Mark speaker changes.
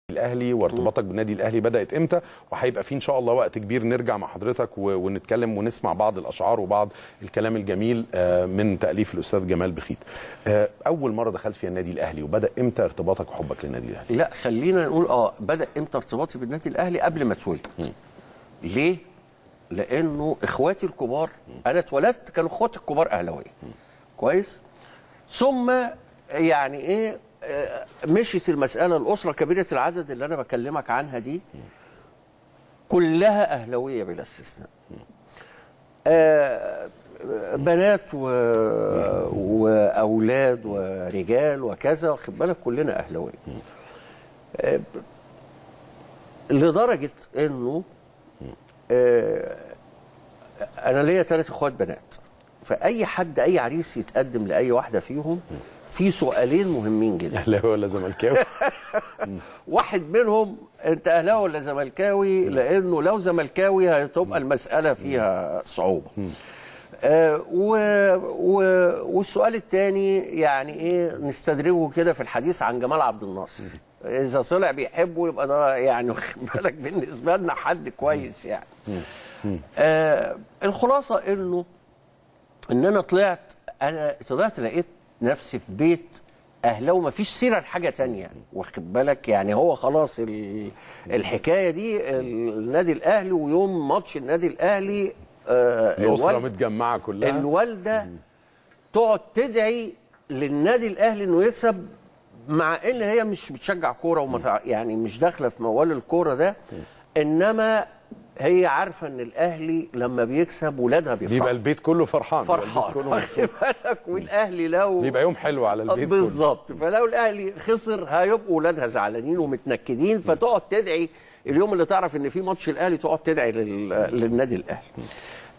Speaker 1: الاهلي وارتباطك بالنادي الاهلي بدات امتى وهيبقى في ان شاء الله وقت كبير نرجع مع حضرتك و- ونتكلم ونسمع بعض الاشعار وبعض الكلام الجميل آه، من تاليف الاستاذ جمال بخيت آه، اول مره دخلت فيها النادي الاهلي وبدا امتى ارتباطك وحبك للنادي الاهلي
Speaker 2: لا خلينا نقول اه بدا امتى ارتباطي بالنادي الاهلي قبل ما اتولد ليه لانه اخواتي الكبار انا اتولدت كانوا اخواتي الكبار اهلاويه كويس ثم يعني ايه آه، مشيت المساله الاسره كبيره العدد اللي انا بكلمك عنها دي كلها اهلاويه بلا استثناء آه، بنات و... واولاد ورجال وكذا واخد بالك كلنا اهلاويه آه، لدرجه انه آه، انا ليا ثلاث اخوات بنات فاي حد اي عريس يتقدم لاي واحده فيهم في سؤالين مهمين جدا
Speaker 1: اهلاوي ولا زملكاوي
Speaker 2: واحد منهم انت اهلاوي ولا زملكاوي لانه لو زملكاوي هتبقى المساله فيها صعوبه آه و و والسؤال الثاني يعني ايه نستدرجه كده في الحديث عن جمال عبد الناصر اذا طلع بيحبه يبقى ده يعني واخد بالك بالنسبه لنا حد كويس يعني آه الخلاصه انه ان انا طلعت انا طلعت لقيت نفسي في بيت اهلاوي ما فيش سيره لحاجه تانية واخد بالك يعني هو خلاص ال- الحكايه دي النادي الاهلي ويوم ماتش النادي الاهلي آه
Speaker 1: الاسره
Speaker 2: الوالد-
Speaker 1: متجمعه كلها
Speaker 2: الوالده تقعد تدعي للنادي الاهلي انه يكسب مع ان هي مش بتشجع كوره وما تع- يعني مش داخله في موال الكوره ده انما هي عارفه ان الاهلي لما بيكسب ولادها
Speaker 1: بيبقى
Speaker 2: بيفرحوا
Speaker 1: البيت كله فرحان بيبقى البيت
Speaker 2: فرحان
Speaker 1: كله
Speaker 2: واخد
Speaker 1: مبسوط
Speaker 2: بالك والاهلي لو
Speaker 1: بيبقى يوم حلو على البيت كله
Speaker 2: بالظبط فلو الاهلي خسر هيبقوا ولادها زعلانين ومتنكدين فتقعد تدعي اليوم اللي تعرف ان في ماتش الاهلي تقعد تدعي لل... للنادي الاهلي